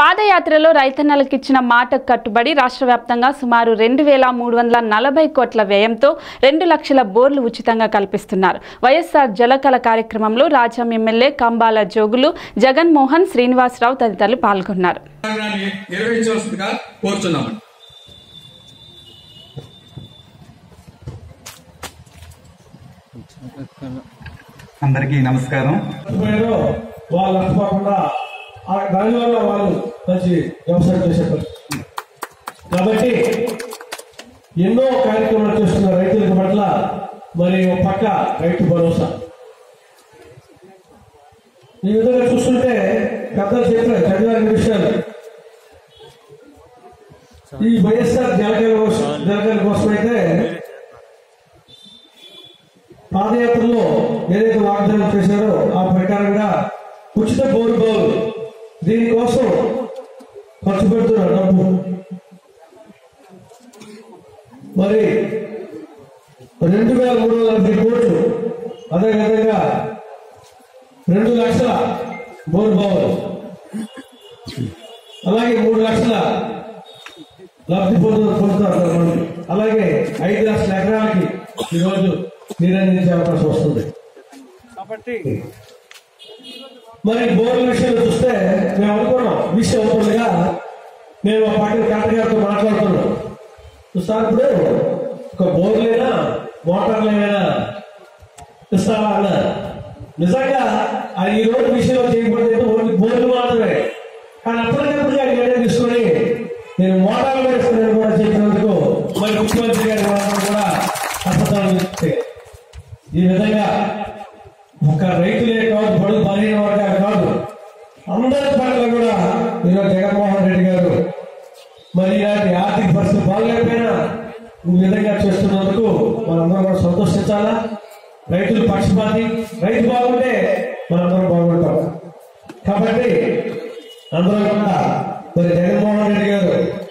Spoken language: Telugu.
పాదయాత్రలో రైతన్నలకు ఇచ్చిన మాటకు కట్టుబడి రాష్ట్ర వ్యాప్తంగా సుమారు రెండు వేల మూడు వందల నలభై కోట్ల వ్యయంతో రెండు లక్షల బోర్లు ఉచితంగా కల్పిస్తున్నారు వైఎస్ఆర్ జలకళ కార్యక్రమంలో రాజాం ఎమ్మెల్యే కంబాల జోగులు జగన్మోహన్ శ్రీనివాసరావు తదితరులు పాల్గొన్నారు కార్యక్రమాన్ని నిర్వహించవలసిందిగా కోరుచున్నామండి అందరికీ నమస్కారం పోయారో వాళ్ళు నష్టపోకుండా ఆ దానివల్ల వాళ్ళు మంచి వ్యవసాయం చేసే పరిస్థితి కాబట్టి ఎన్నో కార్యక్రమాలు చేస్తున్న రైతుల పట్ల మరి ఒక పక్క రైతు భరోసా ఈ విధంగా చూస్తుంటే పెద్దలు చెప్పిన చదివారి విషయాలు ఈ వైఎస్ఆర్ జలకల కోసం జలకల కోసం అయితే పాదయాత్రలో ఏదైతే వాగ్దానం చేశారో ఆ ప్రకారంగా ఉచిత బోరు బోరు దీనికోసం ఖర్చు పెడుతున్నారు డబ్బు మరి రెండు వేల మూడు వందల నలభై కోట్లు అదేవిధంగా రెండు లక్షల బోరు బావులు అలాగే మూడు లక్షల లబ్ధి పొందు పొందుతారు కొంతమంది. అలాగే ఐదు లక్షల ఎకరాలకి ఈరోజు నీరు అందించే అవకాశం వస్తుంది కాబట్టి మరి బోర్ల విషయంలో చూస్తే మేము అనుకున్నాం విషయం అవుతుండగా మేము ఆ పార్టీ కలెక్టర్ గారితో మాట్లాడుతున్నాం సార్ ఇప్పుడు ఒక బోర్లైనా మోటార్లైనా ఇస్తావా అన్నారు నిజంగా అది ఈ రోజు విషయంలో చేయబడితే ఓన్లీ బోర్లు మాత్రమే కానీ అప్పటికప్పుడు గారి నిర్ణయం తీసుకొని నేను మోటార్లు వేసుకున్నాను కూడా చెప్పినందుకు మరి ముఖ్యమంత్రి గారి వారిని కూడా హస్తతాలు ఈ విధంగా ఒక రైతులే కాదు బడుగు బలహీన వర్గాలు కాదు అందరి పట్ల కూడా ఈరోజు జగన్మోహన్ రెడ్డి గారు మరి ఇలాంటి ఆర్థిక పరిస్థితి బాగలేకపోయినా ఈ విధంగా చేస్తున్నందుకు మనందరం కూడా సంతోషించాలా రైతులు పక్షపాతి రైతు బాగుంటే మనందరం బాగుంటాం కాబట్టి అందరం కూడా మరి జగన్మోహన్ రెడ్డి గారు